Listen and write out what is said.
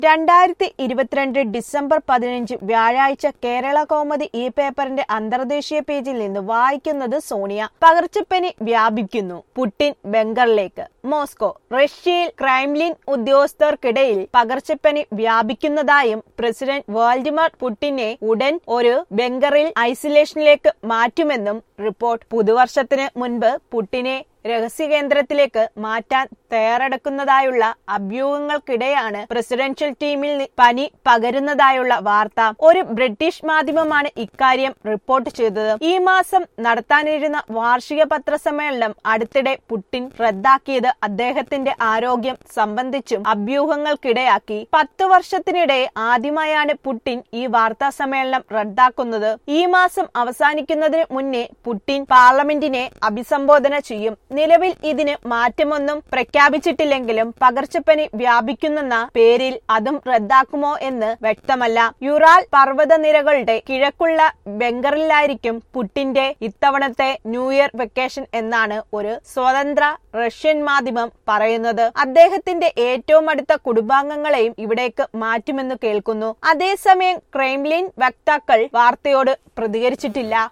രണ്ടായിരത്തി ഇരുപത്തിരണ്ട് ഡിസംബർ പതിനഞ്ച് വ്യാഴാഴ്ച കേരള കൗമുദി ഈ പേപ്പറിന്റെ അന്തർദേശീയ പേജിൽ നിന്ന് വായിക്കുന്നത് സോണിയ പകർച്ചപ്പനി വ്യാപിക്കുന്നു പുടിൻ ബംഗറിലേക്ക് മോസ്കോ റഷ്യയിൽ ക്രൈംലിൻ ഉദ്യോഗസ്ഥർക്കിടയിൽ പകർച്ചപ്പനി വ്യാപിക്കുന്നതായും പ്രസിഡന്റ് വ്ളാഡിമിർ പുടിനെ ഉടൻ ഒരു ബംഗറിൽ ഐസൊലേഷനിലേക്ക് മാറ്റുമെന്നും റിപ്പോർട്ട് പുതുവർഷത്തിന് മുൻപ് പുടിനെ രഹസ്യകേന്ദ്രത്തിലേക്ക് മാറ്റാൻ തയ്യാറെടുക്കുന്നതായുള്ള അഭ്യൂഹങ്ങൾക്കിടെയാണ് പ്രസിഡൻഷ്യൽ ടീമിൽ നി- പനി പകരുന്നതായുള്ള വാർത്ത ഒരു ബ്രിട്ടീഷ് മാധ്യമമാണ് ഇക്കാര്യം റിപ്പോർട്ട് ചെയ്തത് ഈ മാസം നടത്താനിരുന്ന വാർഷിക പത്രസമ്മേളനം അടുത്തിടെ പുടിൻ റദ്ദാക്കിയത് അദ്ദേഹത്തിന്റെ ആരോഗ്യം സംബന്ധിച്ചും അഭ്യൂഹങ്ങൾക്കിടയാക്കി പത്തു വർഷത്തിനിടെ ആദ്യമായാണ് പുടിൻ ഈ വാർത്താ സമ്മേളനം റദ്ദാക്കുന്നത് ഈ മാസം അവസാനിക്കുന്നതിന് മുന്നേ പുടിൻ പാർലമെന്റിനെ അഭിസംബോധന ചെയ്യും നിലവിൽ ഇതിന് മാറ്റമൊന്നും പ്രഖ്യാപിച്ചിട്ടില്ലെങ്കിലും പകർച്ചപ്പനി വ്യാപിക്കുന്നെന്ന പേരിൽ അതും റദ്ദാക്കുമോ എന്ന് വ്യക്തമല്ല യുറാൽ പർവ്വതനിരകളുടെ കിഴക്കുള്ള ബംഗറിലായിരിക്കും പുട്ടിന്റെ ഇത്തവണത്തെ ന്യൂ ഇയർ വെക്കേഷൻ എന്നാണ് ഒരു സ്വതന്ത്ര റഷ്യൻ മാധ്യമം പറയുന്നത് അദ്ദേഹത്തിന്റെ ഏറ്റവും അടുത്ത കുടുംബാംഗങ്ങളെയും ഇവിടേക്ക് മാറ്റുമെന്ന് കേൾക്കുന്നു അതേസമയം ക്രെംലിൻ വക്താക്കൾ വാർത്തയോട് പ്രതികരിച്ചിട്ടില്ല